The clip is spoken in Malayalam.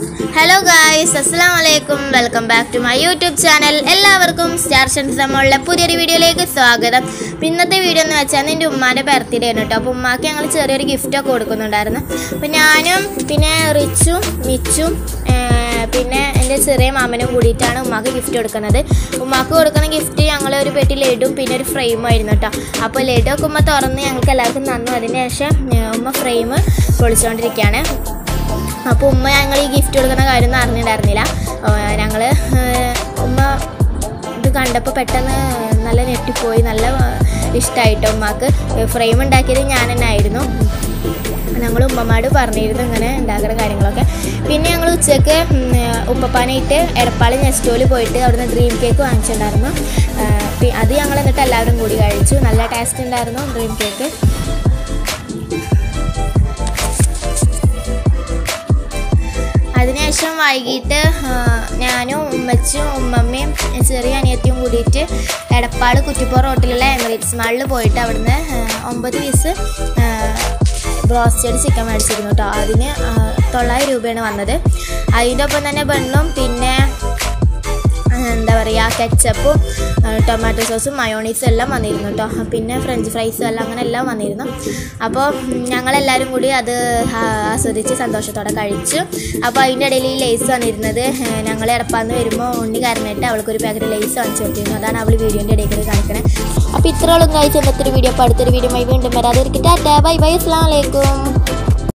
ഹലോ ഗായ്സ് അസ്സാം വലൈക്കും welcome back to my YouTube channel എല്ലാവർക്കും സ്റ്റാർ ഷൻസമുള്ള പുതിയൊരു വീഡിയോയിലേക്ക് സ്വാഗതം അപ്പം ഇന്നത്തെ വീഡിയോ എന്ന് വെച്ചാൽ എൻ്റെ ഉമ്മാൻ്റെ ബർത്ത്ഡേ ആണ് കേട്ടോ അപ്പോൾ ഉമ്മാക്ക് ഞങ്ങൾ ചെറിയൊരു ഗിഫ്റ്റൊക്കെ കൊടുക്കുന്നുണ്ടായിരുന്നു അപ്പം ഞാനും പിന്നെ റിച്ചും മിച്ചും ആ, പിന്നെ എൻ്റെ ചെറിയ മാമനും കൂടിയിട്ടാണ് ഉമ്മാക്ക് ഗിഫ്റ്റ് കൊടുക്കുന്നത് ഉമ്മാക്ക് കൊടുക്കുന്ന ഗിഫ്റ്റ് ഞങ്ങൾ ഒരു പെട്ടി ലഡും പിന്നെ ഒരു ഫ്രെയിമും ആയിരുന്നു കേട്ടോ അപ്പോൾ ലഡു ഒക്കെ ഉമ്മ തുറന്ന് ഞങ്ങൾക്ക് എല്ലാവർക്കും തന്നു അതിന് ശേഷം ആ, ഉമ്മ ഫ്രെയിം പൊളിച്ചുകൊണ്ടിരിക്കുകയാണ് അപ്പോൾ ഉമ്മ ഞങ്ങൾ ഈ ഗിഫ്റ്റ് കൊടുക്കുന്ന കാര്യമൊന്നും അറിഞ്ഞിട്ടുണ്ടായിരുന്നില്ല ഞങ്ങൾ ഉമ്മ ഇത് കണ്ടപ്പോൾ പെട്ടെന്ന് നല്ല ഞെട്ടിപ്പോയി നല്ല ഇഷ്ടമായിട്ടോ ഉമ്മക്ക് ഫ്രെയിം ഉണ്ടാക്കിയത് ഞാൻ തന്നെ ആയിരുന്നു ഞങ്ങൾ ഉമ്മമാട് പറഞ്ഞിരുന്നു ഇങ്ങനെ ഉണ്ടാക്കുന്ന കാര്യങ്ങളൊക്കെ പിന്നെ ഞങ്ങൾ ഉച്ചയ്ക്ക് ഉം, ഉപ്പപ്പാനായിട്ട് എടപ്പാളി നെസ്റ്റോയിൽ പോയിട്ട് അവിടുന്ന് ഡ്രീം കേക്ക് വാങ്ങിച്ചിട്ടുണ്ടായിരുന്നു ആ, പി- അത് ഞങ്ങൾ എന്നിട്ട് എല്ലാവരും കൂടി കഴിച്ചു നല്ല ടേസ്റ്റ് ഉണ്ടായിരുന്നു ഡ്രീം കേക്ക് അതിനുശേഷം വൈകിട്ട് ആ, ഞാനും ഉമ്മച്ചും ഉമ്മമ്മയും ചെറിയ അനിയത്തിയും കൂടിയിട്ട് എടപ്പാട് കുറ്റിപ്പുറ റോട്ടിലുള്ള എമിറേറ്റ്സ് മാളിൽ പോയിട്ട് അവിടുന്ന് ആ, ഒമ്പത് പീസ് ബ്രോസ്റ്റഡ് ചിക്കൻ മേടിച്ചിരുന്നു കേട്ടോ അതിന് ആ, തൊള്ളായിരം രൂപയാണ് വന്നത് അതിൻ്റെ ഒപ്പം തന്നെ ബണ്ണും പിന്നെ ആ, എന്താ പറയുക കെച്ചപ്പും ടൊമാറ്റോ സോസും മയോണീസും എല്ലാം വന്നിരുന്നു കേട്ടോ പിന്നെ ഫ്രഞ്ച് ഫ്രൈസും എല്ലാം അങ്ങനെ എല്ലാം വന്നിരുന്നു അപ്പോൾ ഞങ്ങളെല്ലാവരും കൂടി അത് ആ, ആസ്വദിച്ച് സന്തോഷത്തോടെ കഴിച്ചു അപ്പോൾ അതിൻ്റെ ഇടയിൽ ഈ ലേസ് വന്നിരുന്നത് ഞങ്ങൾ ഇടപ്പാന്ന് വരുമ്പോൾ ഉണ്ണി കാരണമായിട്ട് അവൾക്കൊരു പാക്കറ്റ് ലേസ് വാങ്ങിച്ചു കൊടുത്തിരുന്നു അതാണ് അവൾ വീഡിയോൻ്റെ ഇടയിൽ കൂടി കാണിക്കണേ അപ്പോൾ ഇത്രയോളം കഴിച്ച് ഇന്നത്തെ ഒരു വീഡിയോ അപ്പോൾ അടുത്തൊരു വീഡിയോ വീണ്ടും വരാതെ ഇരിക്കട്ടെ ബൈ ബൈ അസ്സാം വലൈക്കും